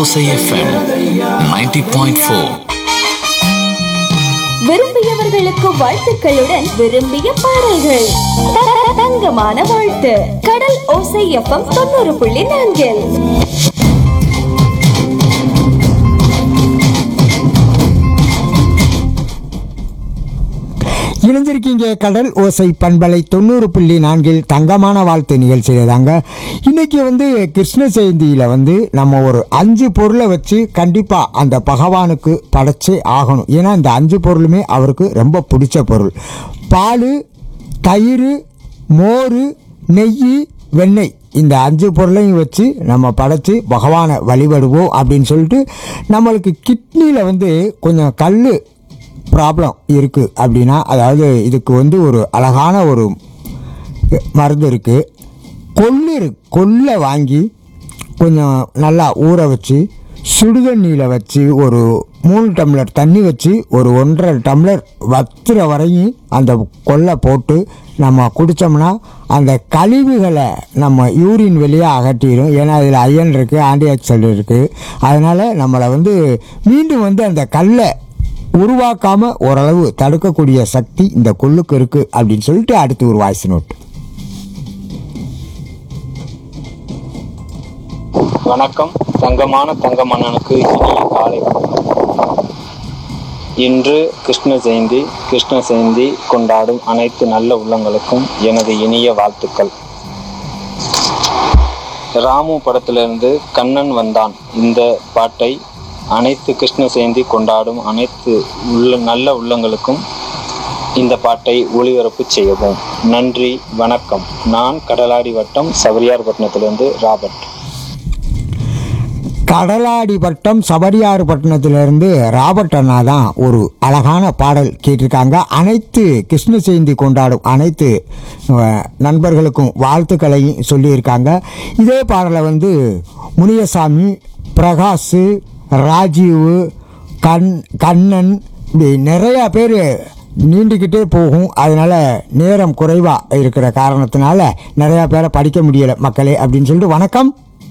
ஓசை எஃப்எம் 90.4 விரும்பியவர்களுக்கு வாழ்த்துக்களுடன் விரும்பிய பாடல்கள் த- த- தங்கமான வாழ்த்து கடல் ஓசை எஃப்எம் தொண்ணூறு புள்ளி நான்கில் இணைஞ்சிருக்கீங்க கடல் ஓசை பண்பலை தொண்ணூறு புள்ளி நான்கில் தங்கமான வாழ்த்து நிகழ்ச்சியில் தாங்க இன்னைக்கு வந்து கிருஷ்ண ஜெயந்தியில் வந்து நம்ம ஒரு அஞ்சு பொருளை வச்சு கண்டிப்பாக அந்த பகவானுக்கு படைச்சே ஆகணும் ஏன்னா இந்த அஞ்சு பொருளுமே அவருக்கு ரொம்ப பிடிச்ச பொருள் பால் தயிர் மோர் நெய் வெண்ணெய் இந்த அஞ்சு பொருளையும் வச்சு நம்ம படைச்சு பகவானை வழிபடுவோம் அப்படின்னு சொல்லிட்டு நம்மளுக்கு கிட்னியில் வந்து கொஞ்சம் கல் ப்ராப்ளம் இருக்குது அப்படின்னா அதாவது இதுக்கு வந்து ஒரு அழகான ஒரு மருந்து இருக்குது கொள்ளு இருக்கு கொல்லை வாங்கி கொஞ்சம் நல்லா ஊற வச்சு சுடுதண்ணியில் வச்சு ஒரு மூணு டம்ளர் தண்ணி வச்சு ஒரு ஒன்றரை டம்ளர் வத்துற வரையும் அந்த கொல்லை போட்டு நம்ம குடித்தோம்னா அந்த கழிவுகளை நம்ம யூரின் வெளியே அகற்றிடும் ஏன்னா அதில் அயன் இருக்குது ஆன்டி ஆக்சிடென்ட் இருக்குது அதனால் நம்மளை வந்து மீண்டும் வந்து அந்த கல்லை உருவாக்காம ஓரளவு தடுக்கக்கூடிய சக்தி இந்த கொள்ளுக்கு இருக்கு அப்படின்னு சொல்லிட்டு அடுத்து ஒரு வாய்ஸ் நோட் வணக்கம் தங்கமான தங்கமன்னனுக்கு இனிய காலை வணக்கம் இன்று கிருஷ்ண ஜெயந்தி கிருஷ்ண ஜெயந்தி கொண்டாடும் அனைத்து நல்ல உள்ளங்களுக்கும் எனது இனிய வாழ்த்துக்கள் ராமு படத்திலிருந்து கண்ணன் வந்தான் இந்த பாட்டை அனைத்து கிருஷ்ண ஜெயந்தி கொண்டாடும் அனைத்து உள்ள நல்ல உள்ளங்களுக்கும் இந்த பாட்டை ஒளிபரப்பு செய்யவும் நன்றி வணக்கம் நான் கடலாடி வட்டம் சபரியார்பட்டினத்திலிருந்து ராபர்ட் கடலாடி பட்டம் சபரியாறு பட்டணத்திலிருந்து ராபர்ட் அண்ணா தான் ஒரு அழகான பாடல் கேட்டிருக்காங்க அனைத்து கிருஷ்ண ஜெயந்தி கொண்டாடும் அனைத்து அஹ், நண்பர்களுக்கும் வாழ்த்துக்களையும் சொல்லியிருக்காங்க இதே பாடலை வந்து முனியசாமி பிரகாஷ் ராஜீவ் கண் கண்ணன் இப்படி நிறையா பேர் நீண்டுக்கிட்டே போகும் அதனால் நேரம் குறைவாக இருக்கிற காரணத்தினால நிறையா பேரை படிக்க முடியலை மக்களே அப்படின்னு சொல்லிட்டு வணக்கம்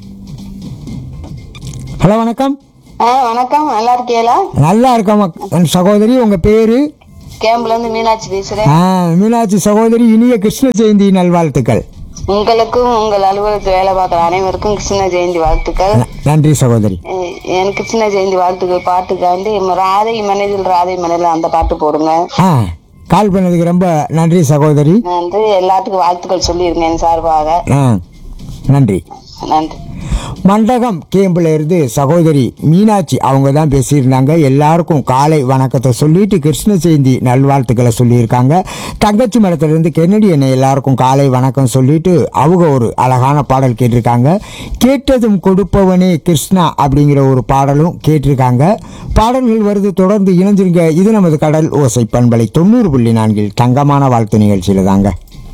ஹலோ வணக்கம் ஆ வணக்கம் நல்லா இருக்கீங்களா நல்லா இருக்கோம் மக்- என் சகோதரி உங்கள் பேர் கேம்ப்ல இருந்து மீனாட்சி பேசுறேன் மீனாட்சி சகோதரி இனிய கிருஷ்ண ஜெயந்தி நல்வாழ்த்துக்கள் உங்களுக்கும் உங்கள் அலுவலகத்தில் வேலை பார்க்குற அனைவருக்கும் கிருஷ்ண ஜெயந்தி வாழ்த்துக்கள் ந- நன்றி சகோதரி எ- எனக்கு கிருஷ்ண ஜெயந்தி வாழ்த்துக்கள் பாட்டுக்காண்டி ராதை மனதில் ராதை மனதில் அந்த பாட்டு போடுங்க ஆ கால் பண்ணதுக்கு ரொம்ப நன்றி சகோதரி நான் வந்து எல்லாத்துக்கும் வாழ்த்துக்கள் சொல்லியிருங்க என் சார்பாக ஆ நன்றி நன்றி மண்டகம் கேம்பில் இருந்து சகோதரி மீனாட்சி அவங்க தான் பேசியிருந்தாங்க எல்லாருக்கும் காலை வணக்கத்தை சொல்லிட்டு கிருஷ்ண ஜெயந்தி நல்வாழ்த்துக்களை சொல்லியிருக்காங்க தங்கச்சி மரத்திலிருந்து கென்னடி என்னை எல்லாருக்கும் காலை வணக்கம் சொல்லிட்டு அவங்க ஒரு அழகான பாடல் கேட்டிருக்காங்க கேட்டதும் கொடுப்பவனே கிருஷ்ணா அப்படிங்கிற ஒரு பாடலும் கேட்டிருக்காங்க பாடல்கள் வருது தொடர்ந்து இணைஞ்சிருங்க இது நமது கடல் ஓசை பண்பலை தொண்ணூறு புள்ளி நான்கில் தங்கமான வாழ்த்து நிகழ்ச்சியில் தாங்க